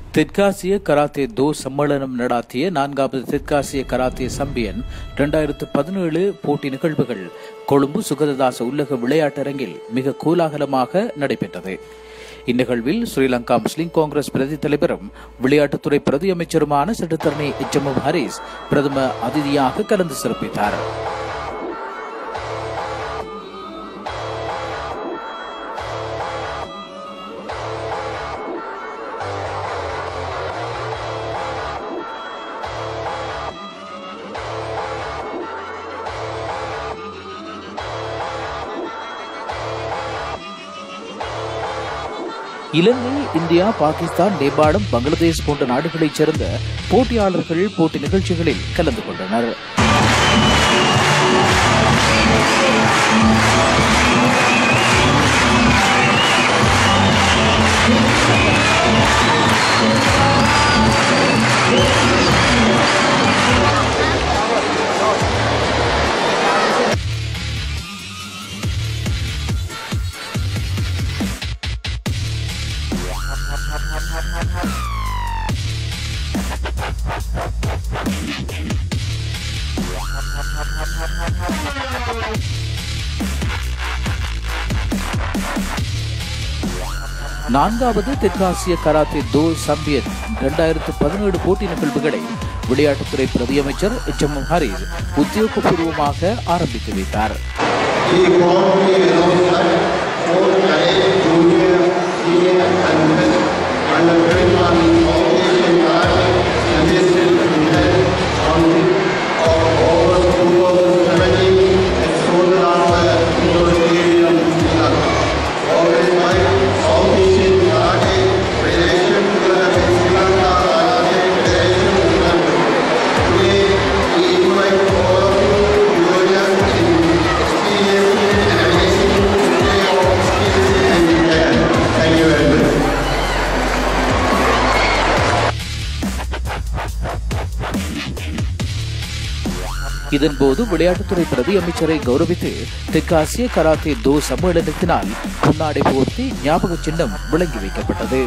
தெற்காசிய கராத்தே தோ சம்மேளனம் நடாத்திய நான்காவது தெற்காசிய கராத்தே சம்பியன் இரண்டாயிரத்து பதினேழு போட்டி நிகழ்வுகள் கொழும்பு சுகததாச உள்ளக விளையாட்டரங்கில் மிக கோலாகலமாக நடைபெற்றது இந்நிகழ்வில் ஸ்ரீலங்கா முஸ்லிம் காங்கிரஸ் பிரதி தலைவரும் விளையாட்டுத்துறை பிரதி அமைச்சருமான சட்டத்தரணி எச் எம் ஹரிஸ் பிரதம அதிதியாக கலந்து சிறப்பித்தார் இலங்கை இந்தியா பாகிஸ்தான் நேபாளம் பங்களாதேஷ் போன்ற நாடுகளைச் சேர்ந்த போட்டியாளர்கள் போட்டி நிகழ்ச்சிகளில் கலந்து கொண்டனர் நான்காவது தெற்காசிய கராத்தே தோ சம்பியன் இரண்டாயிரத்து பதினேழு போட்டி நிகழ்வுகளை விளையாட்டுத்துறை பிரதியமைச்சர் எச் எம் ஹரிஸ் உத்தியோகபூர்வமாக ஆரம்பித்து வைத்தார் He called me alongside four cadet junior, senior and mid under 21 South Asian Karate Championship event on of August 2017 at Solarasa Indoor Stadium, Sri Lanka. Organized by South Asian Karate Federation, Sri Lanka Karate Federation, Sri Lanka. Today, we invite all of you to join us in experiencing and amazing display of skills and talent. Thank you very much. இதன்போது விளையாட்டுத்துறை பிரதி அமைச்சரை கௌரவித்து தெற்காசிய karate தோ சம்மேளனத்தினால் முன்னாடை போர்த்தி ஞாபக சின்னம் விளங்கி வைக்கப்பட்டது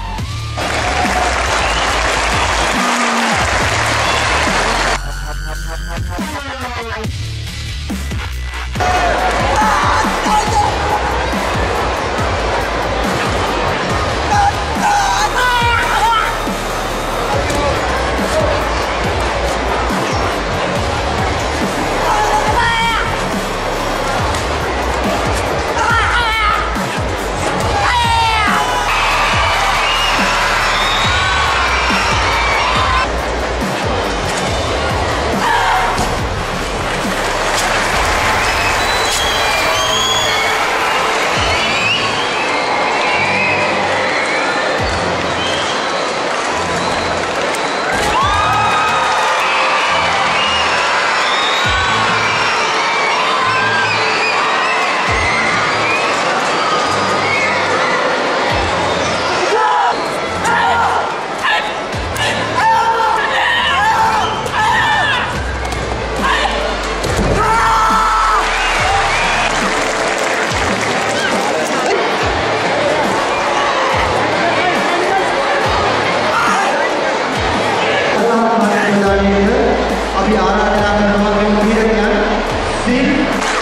අපි ආරාධනා කරනවා ගම්භීරයන් සිල්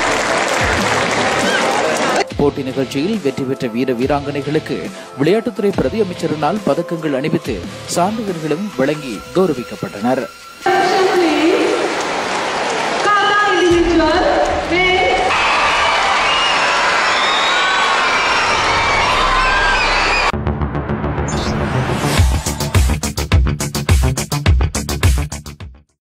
போட்டி நிகழ்ச்சியில் வெற்றி பெற்ற வீர வீராங்கனைகளுக்கு விளையாட்டுத்துறை பிரதி அமைச்சரினால் பதக்கங்கள் அணிவித்து சான்றிதழ்களும் வழங்கி கௌரவிக்கப்பட்டனர் Kata individual, where